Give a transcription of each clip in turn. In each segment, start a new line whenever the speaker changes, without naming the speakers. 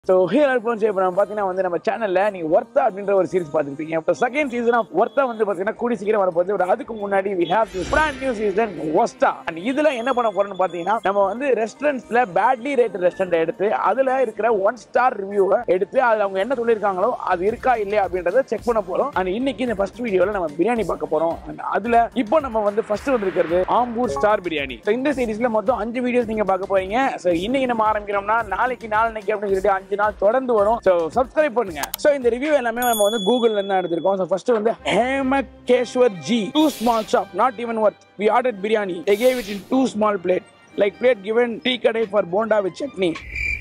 So here Alphons இப்போ நம்ம பார்த்தீங்கன்னா வந்து நம்ம சேனல்ல நீங்க ஒர்த்தா அப்படின்ற ஒரு சீரிஸ் பார்த்துருப்பீங்க இப்போ செகண்ட் சீசன் ஆஃப் ஒர்த்தா வந்து பார்த்தீங்கன்னா கூடி சீக்கிரம் வரப்போகுது பட் அதுக்கு முன்னாடி we have this brand new season ஒஸ்டா அண்ட் இதுல என்ன பண்ண போறோம்னு பார்த்தீங்கன்னா நம்ம வந்து ரெஸ்டாரண்ட்ஸ்ல பேட்லி ரேட் ரெஸ்டாரண்ட் எடுத்து அதுல இருக்கிற ஒன் ஸ்டார் ரிவ்யூவை எடுத்து அதுல அவங்க என்ன சொல்லியிருக்காங்களோ அது இருக்கா இல்லையா அப்படின்றத செக் பண்ண போறோம் அண்ட் இன்னைக்கு இந்த ஃபர்ஸ்ட் வீடியோல நம்ம பிரியாணி பார்க்க போறோம் அண்ட் அதுல இப்போ நம்ம வந்து ஃபர்ஸ்ட் வந்திருக்கிறது ஆம்பூர் ஸ்டார் பிரியாணி So, இந்த சீரிஸ்ல மொத்தம் அஞ்சு வீடியோஸ் நீங்க பார்க்க போறீங்க ஸோ இன்னைக்கு நம்ம ஆரம்பிக்கிறோம்னா நாளைக்கு நாளைக்கு அப்படின்னு சொல்லிட்டு அஞ்சு நாள் தொடர்ந்து வரும் ஸோ சப்ஸ்கிரைப் பண்ணுங்க ஸோ இந்த ரிவ்யூ எல்லாமே நம்ம வந்து கூகுள்ல இருந்து தான் எடுத்திருக்கோம் ஸோ ஃபர்ஸ்ட் வந்து Hemakeswar ji too small shop not even worth we order biryani they gave it in two small plate like plate given tea கடை ஃபார் போண்டா வித் சட்னி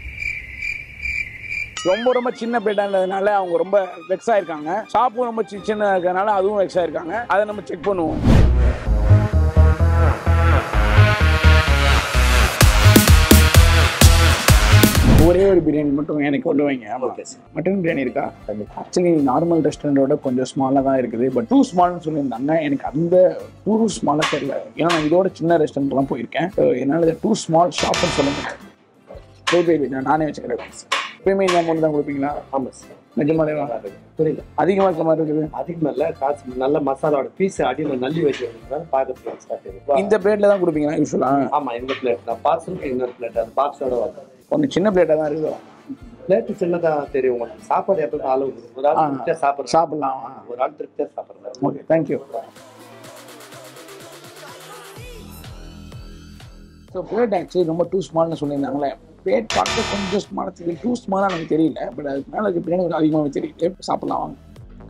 ரொம்ப ரொம்ப சின்ன பிளேட்டானதுனால அவங்க ரொம்ப வெக்ஸ் ஆயிருக்காங்க ஷாப்பும் ரொம்ப சி- சின்னதா இருக்கறனால அதுவும் வெக்ஸ் ஆயிருக்காங்க அதை நம்ம செக் பண்ணுவோம் ஒரே ஒரு பிரியாணி மட்டும் எனக்கு கொண்டு வைங்க மட்டன் பிரியாணி இருக்கா ஆக்சுவலி நார்மல் ரெஸ்டாரண்டோட கொஞ்சம் ஸ்மாலாக தான் இருக்குது பட் டூ ஸ்மால்னு சொல்லியிருந்தாங்க எனக்கு அந்த டூ ஸ்மாலாக தெரியல ஏன்னா நான் இதோட சின்ன ரெஸ்டாரண்ட்லாம் போயிருக்கேன் So, என்னால டூ ஸ்மால் ஷாப்னு சொல்ல முடியாது So, baby, நான் நானே வச்சுக்கிறேன் எப்பயுமே இந்த அமௌண்ட் தான் கொடுப்பீங்களா
ஆமாம் சார்
நிஜமாலே
புரியல
அதிகமாக இருக்க மாதிரி இருக்குது
அதிகமாக இல்லை காசு நல்ல மசாலாவோட பீஸ் அடியில் நல்லி வச்சுருந்தா பார்க்கறதுக்கு ஸ்டார்ட்
இந்த பிளேட்ல தான் கொடுப்பீங்களா யூஸ்வலாக
ஆமாம் இந்த பிளேட் தான் பார்சலுக்கு இன்னொரு பிளேட் அது பாக்ஸோட வரும்
கொஞ்சம் சின்ன பிளேட்டாக தான் இருக்குது
பிளேட்டு சின்னதாக தெரியும் உங்களுக்கு சாப்பாடு எப்பவுமே அளவு இருக்கும். ஒரு ஆள்
ஆ.
திருப்தியாக சாப்பிட்றோம்
சாப்பிடலாம்
ஒரு ஆள் திருப்தியாக சாப்பிட்றேன்
okay thank you so plate actually ரொம்ப டூ ஸ்மால்னு சொல்லியிருந்தாங்களே பிளேட் பார்க்க கொஞ்சம் ஸ்மாலாக தெரியும் டூ ஸ்மாலாக எனக்கு தெரியல பட் அதுக்கு மேலே இருக்க பிரியாணி கொஞ்சம் அதிகமாக தெரியல சாப்பிடலாம் வாங்க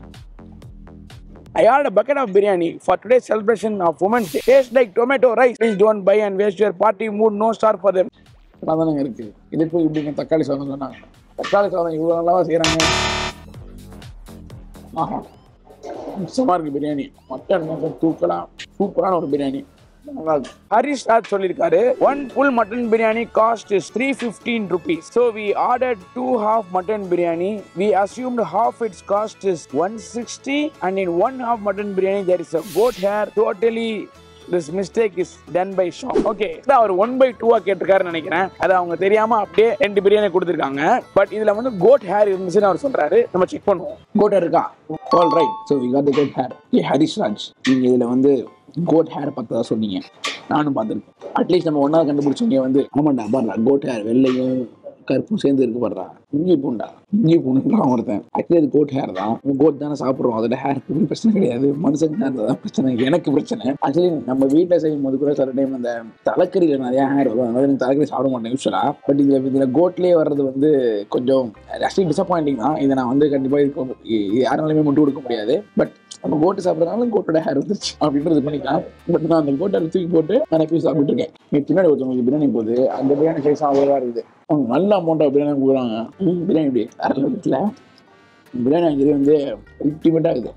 I ordered a bucket of biryani for today's celebration of Women's Day. Tastes like tomato rice. Please don't buy and waste your party mood. No star for them. அதானங்க இருக்கு இதுக்கு போய் இப்படிங்க தக்காளி சாதம் சொன்னாங்க தக்காளி சாதம் இவ்வளோ நல்லாவா செய்கிறாங்க ஆஹா மிச்சமாக இருக்கு பிரியாணி மட்டன் மட்டன் தூக்கலாம் சூப்பரான ஒரு பிரியாணி நல்லா இருக்கு. ஹரிஷ் ராஜ் சொல்லியிருக்காரு one full mutton biryani cost is three fifteen rupees so we order two half mutton biryani we assumed half it's cost is one sixty and in one half mutton biryani there is a goat hair totally this mistake is done by shop okay அவர் one by டூவா கேட்டிருக்காருன்னு நினைக்கிறேன் அது அவங்க தெரியாம அப்படியே ரெண்டு பிரியாணி கொடுத்துருக்காங்க பட் இதுல வந்து கோட் ஹேர் இருந்துச்சுன்னு அவர் சொல்றாரு நம்ம செக் பண்ணுவோம் கோட் ஹேர் இருக்கா all right so we got goat hair ஏ ஹரிஷ் ராஜ் நீங்க இதுல வந்து கோட் ஹேர் பார்த்ததா சொன்னீங்க நானும் பார்த்துருக்கேன் அட்லீஸ்ட் நம்ம ஒன்றா கண்டுபிடிச்சவங்க வந்து ஆமாண்டா பாருடா கோட் ஹேர் வெள்ளையும் கருப்பும் சேர்ந்து இருக்கு பாடுறா இஞ்சி பூண்டா இஞ்சி பூண்டுன்றான் ஒருத்தன் ஆக்சுவலி அது கோட் ஹேர் தான் கோட் தானே சாப்பிட்றோம் அதோட ஹேர் பிரச்சனை கிடையாது மனுஷங்க ஹேர் தான் பிரச்சனை எனக்கு பிரச்சனை ஆக்சுவலி நம்ம வீட்டில் செய்யும் போது கூட சில டைம் அந்த தலைக்கறியில் நிறைய ஹேர் வரும் அதனால எனக்கு தலைக்கறி சாப்பிட மாட்டேன் யூஸ்வலா பட் இதில் இதில் கோட்லேயே வர்றது வந்து கொஞ்சம் ஆக்சுவலி டிசப்பாயிண்டிங் தான் இதை நான் வந்து கண்டிப்பாக இதுக்கு இது யாராலுமே முட்டு கொடுக்க முடியாது பட் நம்ம கோட்டு சாப்பிட்றதுனால கோட்டோட ஹேர் வந்துருச்சு அப்படின்றது பண்ணிக்கலாம் பட் நான் அந்த கோட்டை தூக்கி போட்டு நான் போய் சாப்பிட்டு இருக்கேன் நீ பின்னாடி ஒருத்தவங்களுக்கு பிரியாணி போகுது அந்த பிரியாணி சைஸ் அவ்வளோவா இருக்குது அவங்க நல்ல அமௌண்ட்டாக பிரியாணி கொடுக்குறாங்க ம், பிரியாணி இப்படி வேற லெவலில் பிரியாணி ஆக்சுவலி வந்து அல்டிமேட்டாக இருக்குது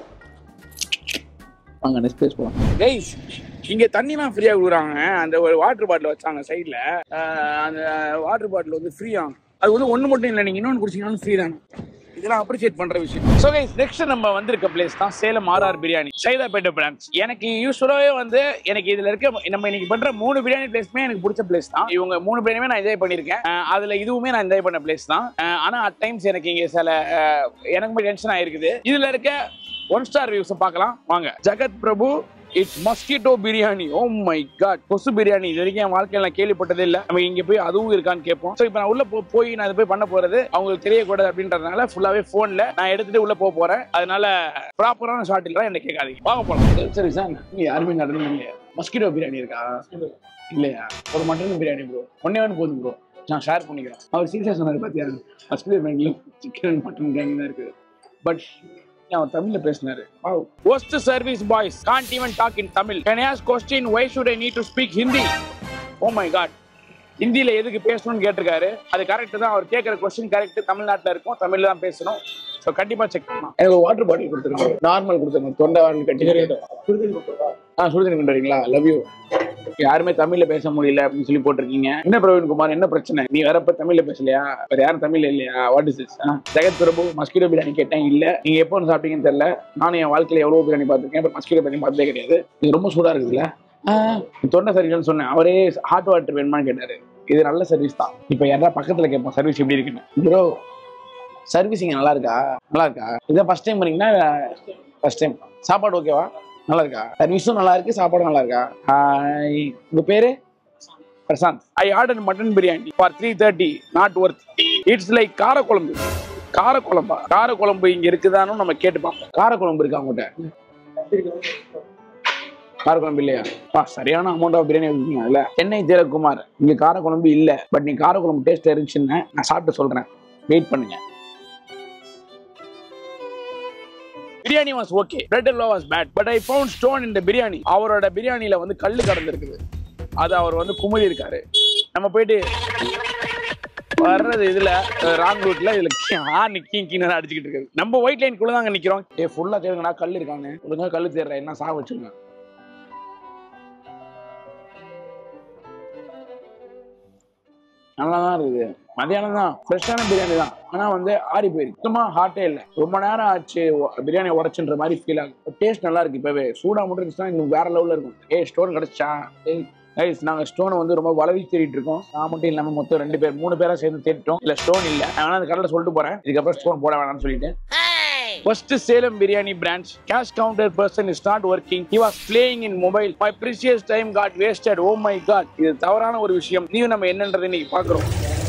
வாங்க நெக்ஸ்ட் பிளேஸ் போகலாம் கைஸ் இங்க தண்ணிலாம் ஃப்ரீயா கொடுக்குறாங்க அந்த ஒரு வாட்டர் பாட்டில் வச்சாங்க சைடுல அந்த வாட்டர் பாட்டில் வந்து ஃப்ரீயா அது வந்து ஒண்ணு மட்டும் இல்லை நீங்க இன்னொன்று குடிச்சீங்கன்னாலும் ஃப்ரீ தானே இதெல்லாம் அப்ரிஷியேட் பண்ற விஷயம் ஸோ கைஸ் நெக்ஸ்ட் நம்ம வந்திருக்க பிளேஸ் தான் சேலம் ஆர்ஆர் பிரியாணி சைதாப்பேட்டை பிரான்ச் எனக்கு யூஸ்வலாகவே வந்து எனக்கு இதுல இருக்க நம்ம இன்னைக்கு பண்ற மூணு பிரியாணி பிளேஸ்மே எனக்கு பிடிச்ச பிளேஸ் தான் இவங்க மூணு பிரியாணியுமே நான் என்ஜாய் பண்ணியிருக்கேன் அஹ் அதுல இதுவுமே நான் என்ஜாய் பண்ண பிளேஸ் தான் அஹ் ஆனா அட் டைம்ஸ் எனக்கு இங்க சில அஹ், எனக்கு டென்ஷன் ஆயிருக்குது இதுல இருக்க ஒன் ஸ்டார் ரிவ்யூஸ் பார்க்கலாம் வாங்க Jagath Prabhu it's mosquito biryani oh my god கொசு பிரியாணி இது வரைக்கும் என் வாழ்க்கையில நான் கேள்விப்பட்டதே இல்லை நம்ம இங்க போய் அதுவும் இருக்கான்னு கேட்போம் ஸோ இப்போ நான் உள்ள போ- போய் நான் இது போய் பண்ண போறது அவங்களுக்கு தெரியக்கூடாது அப்படின்றதுனால ஃபுல்லாவே போன்ல நான் எடுத்துட்டு உள்ள போக போறேன் அதனால ப்ராப்பரான ஷார்ட் இல்லை என்ன கேட்காதீங்க வாங்க போலாம் சரி சார் நீங்க யாருமே நடந்து இல்லையா மஸ்கிட்டோ பிரியாணி இருக்கா இல்லையா ஒரு மட்டன் பிரியாணி ப்ரோ ஒன்னே ஒன்று போதும் ப்ரோ நான் ஷேர் பண்ணிக்கிறேன் அவர் சீரியஸாக சொன்னார் பார்த்தியா மஸ்கிட்டோ பிரியாணிலும் சிக்கன் மட்டன் பிரியாணி தான் இருக்குது பட் அவர் தமிழ்ல பேசினாரு worst service boys can't even talk in Tamil can I ask question why should I need to speak Hindi oh my god ஹிந்தியில எதுக்கு பேசணும்னு கேட்டிருக்காரு அது கரெக்ட் தான் அவர் கேட்குற கொஸ்டின் கரெக்ட் தமிழ்நாட்டில் இருக்கும் தமிழ்ல தான் பேசணும் ஸோ கண்டிப்பா செக் பண்ணலாம் எனக்கு வாட்டர் பாட்டில் கொடுத்துருங்க நார்மல் கொடுத்துருங்க தொண்டை வாட்டர் கட்டி ஆ சுடுதண்ணி கொண்டு வரீங்களா லவ் யூ யாருமே தமிழ்ல பேச முடியல அப்படின்னு சொல்லி போட்டிருக்கீங்க என்ன பிரவீன் குமார் என்ன பிரச்சனை நீ வரப்ப தமிழ்ல பேசலையா வேற யாரும் தமிழ்ல இல்லையா வாட் இஸ் இஸ் ஜெகத் பிரபு மஸ்கிட்டோ பிரியாணி கேட்டேன் இல்ல நீங்க எப்போ வந்து சாப்பிட்டீங்கன்னு தெரியல நானும் என் வாழ்க்கையில எவ்வளவு பிரியாணி பார்த்திருக்கேன் பட் மஸ்கிட்டோ பிரியாணி பார்த்ததே கிடையாது இது ரொம்ப சூடா இருக்குதுல்ல ஆ, தொண்டை சரியில்லைன்னு சொன்னேன் அவரே ஹாட் வாட்டர் வேணுமான்னு கேட்டாரு இது நல்ல சர்வீஸ் தான் இப்போ யாரா பக்கத்துல கேட்போம் சர்வீஸ் எப்படி இருக்குன்னு ப்ரோ சர்வீஸ் இங்க நல்லா இருக்கா நல்லா இருக்கா இதை ஃபர்ஸ்ட் டைம் பண்ணீங்கன்னா ஃபர்ஸ்ட் டைம் சாப்பாடு ஓகேவா நல்லா இருக்கா சர்வீஸும் நல்லா இருக்கு சாப்பாடும் நல்லா இருக்கா ஹாய் உங்க பேரு Prasanth I order mutton biryani for three thirty not worth it's like kara kuzhambu காரக்குழம்பா காரக்குழம்பு இங்க இருக்குதான்னு நம்ம கேட்டு பார்ப்போம் காரக்குழம்பு இருக்கா அவங்ககிட்ட காரக்குழம்பு இல்லையா பா சரியான அமௌண்ட் ஆஃப் பிரியாணி இருக்கீங்க இல்ல சென்னை ஜெயக்குமார் இங்க காரக்குழம்பு இல்ல பட் நீ காரக்குழம்பு டேஸ்ட் இருந்துச்சுன்னு நான் சாப்பிட்டு சொல்றேன் வெயிட் பண்ணுங்க biryani was okay bread halwa was bad but I found stone இந்த பிரியாணி அவரோட பிரியாணியில வந்து கல்லு கடந்திருக்குது அது அவர் வந்து குமரி இருக்காரு நம்ம போயிட்டு வர்றது இதுல ராங் ரூட்ல இதுல ஹார்ன் கீங் கீன்னு அடிச்சுக்கிட்டு இருக்காரு நம்ம ஒயிட் லைன் குள்ள தாங்க நிக்கிறோம் ஏ ஃபுல்லா தேடுங்கடா கல் இருக்காங்க ஒழுங்கா கல்லு தேடுற என்ன சா வச்சுங்க நல்லா தான் இருக்குது மதியானம் தான் ஃப்ரெஷ்ஷான பிரியாணி தான் ஆனா வந்து ஆறி போயிருக்கு சுத்தமா ஹாட்டே இல்லை ரொம்ப நேரம் ஆச்சு ஒ- பிரியாணி உடச்சுன்ற மாதிரி ஃபீல் ஆகும் டேஸ்ட் நல்லா இருக்கு இப்பவே சூடா மட்டும் இருந்துச்சுன்னா இன்னும் வேற லெவல்ல இருக்கும் ஏய் ஸ்டோன் கிடைச்சா ஏய் கைஸ் நாங்க ஸ்டோனை வந்து ரொம்ப வளவி தேடிட்டு இருக்கோம் நான் மட்டும் இல்லாம மொத்தம் ரெண்டு பேர் மூணு பேரா சேர்ந்து தேடிட்டோம் இல்ல ஸ்டோன் இல்ல நான் அந்த கடையில் சொல்லிட்டு போறேன் இதுக்கப்புறம் ஸ்டோன் போட வேணாம்னு சொல்லிட்டு First Salem Biryani branch, cash counter person is not working. He was playing in mobile. My precious time got wasted. Oh my god. இது தவறான ஒரு விஷயம். நீயும் நம்ம என்னன்றதை இன்னைக்கு பார்க்குறோம்.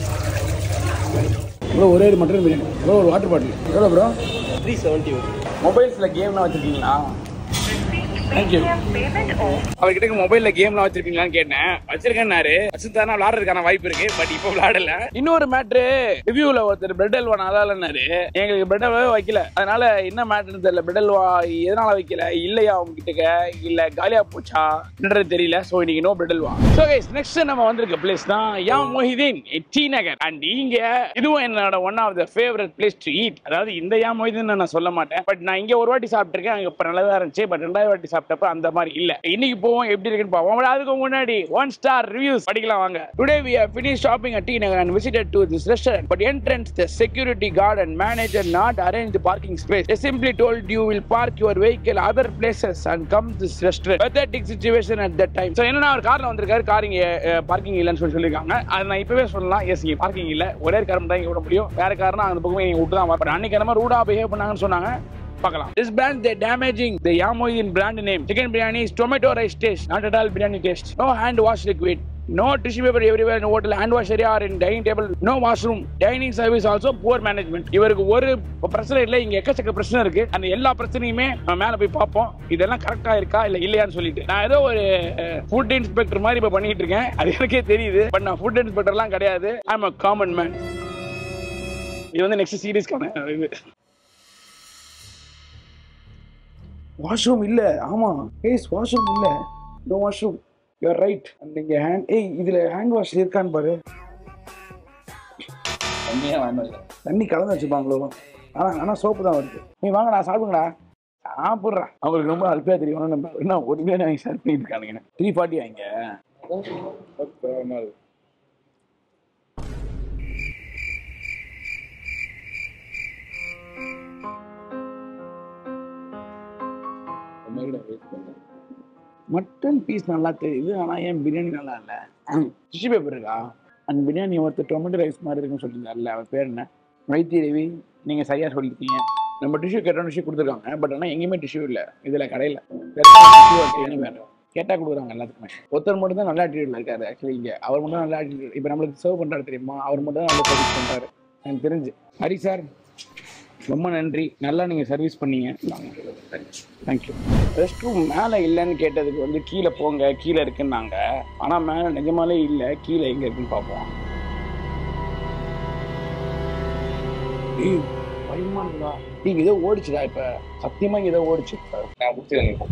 ப்ரோ ஒரே ஒரு மட்டன் பிரியாணி ப்ரோ ஒரு வாட்டர் பாட்டில் எவ்வளோ ப்ரோ
த்ரீ செவன்ட்டி
மொபைல்ஸில் கேம்லாம் வச்சுருக்கீங்களா தேங்க்யூ அவர்கிட்ட மொபைல்ல கேம்லாம் வச்சிருக்கீங்களான்னு கேட்டேன் வச்சிருக்கேன்னாரு வச்சிருந்தானா விளாடுறதுக்கான வாய்ப்பு இருக்கு பட் இப்போ விளாடல இன்னொரு மேட்ரு ரிவ்யூல ஒருத்தர் பிரெட் அல்வா நல்லா இல்லைன்னாரு எங்களுக்கு பிரெட் அல்வாவே வைக்கல அதனால என்ன மேட்ருன்னு தெரியல பிரெட் அல்வா எதனால வைக்கல இல்லையா அவங்க கிட்டக்க இல்ல காலியா போச்சான்றது தெரியல சோ இன்னைக்கு no bread halwa so guys next நம்ம வந்திருக்க பிளேஸ் தான் யா மொஹிதீன் டி நகர் அண்ட் இங்க இதுவும் என்னோட one of the favourite place to eat அதாவது இந்த யா மொஹிதீன் நான் சொல்ல மாட்டேன் பட் நான் இங்க ஒரு வாட்டி சாப்பிட்டிருக்கேன் அங்க இப்ப நல்லதா இருந்துச்சு பட் ரெண்டாவது வாட்டி சாப்பிட்டப்ப அந்த மாதிரி இல்ல இன்னைக்கு போவோம் எப்படி இருக்குன்னு பார்ப்போம் but அதுக்கு முன்னாடி ஒன் ஸ்டார் ரிவ்யூஸ் படிக்கலாம் வாங்க today we have finished shopping at T Nagar and visited to this restaurant but entrance the security guard and manager not arrange the parking space they simply told you will park your vehicle other places and come this restaurant pathetic situation at that time so என்னன்னா அவர் கார்ல வந்திருக்காரு car இங்க parking இல்லைன்னு சொல்லி சொல்லியிருக்காங்க அது நான் இப்பவே சொல்லலாம் எஸ் இங்க பார்க்கிங் இல்ல ஒரே கார் மட்டும் தான் இங்க விட முடியும் வேற காரணம் அந்த பக்கமே நீங்க விட்டு தான் வரப்போம் அன்னைக்கு என்ன ரூடா பிஹேவ் பண்ணாங்கன்னு சொன்னாங்க பார்க்கலாம் this brand they damaging the yamoyin brand name chicken biryani is tomato rice taste not at all biryani taste no hand wash liquid no tissue paper everywhere in hotel hand wash area or in dining table no washroom dining service also poor management இவருக்கு ஒரு பிரச்சனை இல்லை இங்க எக்கச்சக்க பிரச்சனை இருக்கு அந்த எல்லா பிரச்சனையுமே நம்ம மேல போய் பார்ப்போம் இதெல்லாம் கரெக்டா இருக்கா இல்ல இல்லையான்னு சொல்லிட்டு நான் ஏதோ ஒரு ஃபுட் இன்ஸ்பெக்டர் மாதிரி இப்ப பண்ணிட்டு இருக்கேன் அது எனக்கே தெரியுது பட் நான் ஃபுட் இன்ஸ்பெக்டர்லாம் கிடையாது I am a common man இது வந்து நெக்ஸ்ட் சீரீஸ்க்கான இது வாஷ்ரூம் இல்ல ஆமா ஏஸ் வாஷ்ரூம் இல்ல நோ வாஷ்ரூம் யூஆர் ரைட் நீங்க ஹேண்ட் ஏய் இதுல ஹேண்ட் வாஷ் இருக்கான்னு பாரு
தண்ணியே வேண்டாம்
தண்ணி கலந்து வச்சுப்பாங்களோ ஆனா ஆனா சோப்பு தான் வருது நீ வாங்கடா சாப்பிடுங்கடா சாப்பிட்றேன் அவங்களுக்கு ரொம்ப அல்பியா தெரியும் நம்ம என்ன ஒரு பிரியாணி வாங்கி சர்வ் பண்ணிட்டு இருக்கானுங்க த்ரீ ஃபார்ட்டி வாங்க மட்டன் பீஸ் நல்லா தெரியுது ஆனா ஏன் பிரியாணி நல்லா இல்ல டிஷ்யூ பேப்பர் இருக்கா அந்த பிரியாணி ஒருத்தர் டொமேட்டோ ரைஸ் மாதிரி இருக்குன்னு சொல்லியிருந்தார்ல அவர் பேர் என்ன வைத்திய ரவி நீங்க சரியா சொல்லிருக்கீங்க நம்ம டிஷ்யூ கேட்டோம் டிஷ்யூ கொடுத்துருக்காங்க பட் ஆனால் எங்கேயுமே டிஷ்யூ இல்லை இதுல கடையில் வேறு கேட்டா கொடுக்குறாங்க எல்லாத்துக்குமே ஒருத்தர் மட்டும் தான் நல்ல ஆட்டிடியூட்ல இருக்காரு ஆக்சுவலி இங்க அவர் மட்டும் தான் நல்ல ஆட்டிடியூட் இப்போ நம்மளுக்கு சர்வ் பண்றாரு தெரியுமா அவர் மட்டும் தான் நல்ல சர்வீஸ் பண்றாரு எனக்கு தெரிஞ்சு ஹரி சார் ரொம்ப நன்றி நல்லா நீங்கள் சர்வீஸ் பண்ணீங்க தேங்க்யூ ரெஸ்ட் ரூம் மேலே இல்லைன்னு கேட்டதுக்கு வந்து கீழே போங்க கீழே இருக்குன்னாங்க ஆனால் மேலே நிஜமாலே இல்லை கீழே எங்கே இருக்குன்னு பார்ப்போம் ஏய், பயமா இருக்குடா நீங்க ஏதோ ஓடிச்சுடா இப்ப சத்தியமா இங்க ஏதோ ஓடிச்சு இப்ப.
நான் முடிச்சுக்கிறேன்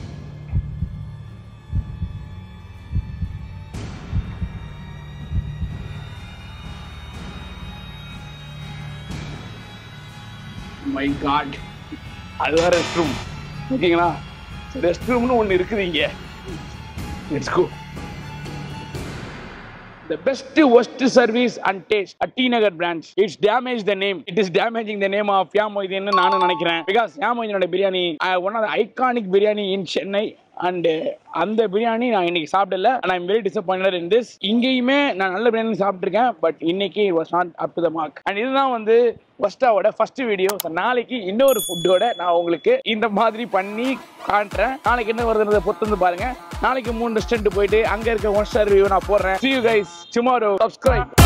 மை காட் அதுதான் ரெஸ்ட் ரூம் ஓகேங்களா ரெஸ்ட் ரூம்னு ஒன்று இருக்குது இங்க let's go The best worst service and taste at T Nagar branch. It's damaged the name. It is damaging the name of Yamoidin நானும் நினைக்கிறேன் பிகாஸ் யாமோயினோட biryani one of the iconic biryani in Chennai and அந்த பிரியாணி நான் இன்னைக்கு சாப்பிடல and I'm very disappointed in this இங்கேயுமே நான் நல்ல பிரியாணி சாப்பிட்ருக்கேன் பட் இன்னைக்கு was not up to the mark and இதுதான் வந்து ஃபஸ்ட்டாவோட ஃபர்ஸ்ட் வீடியோ நாளைக்கு இன்னொரு ஃபுட்டோட நான் உங்களுக்கு இந்த மாதிரி பண்ணி காட்டுறேன் நாளைக்கு என்ன வருதுன்றதை பொறுத்து வந்து பாருங்க நாளைக்கு மூணு ரெஸ்டாரண்ட் போயிட்டு அங்க இருக்க ஒன் ஸ்டார் ரிவ்யூ நான் போடுறேன் see you guys tomorrow subscribe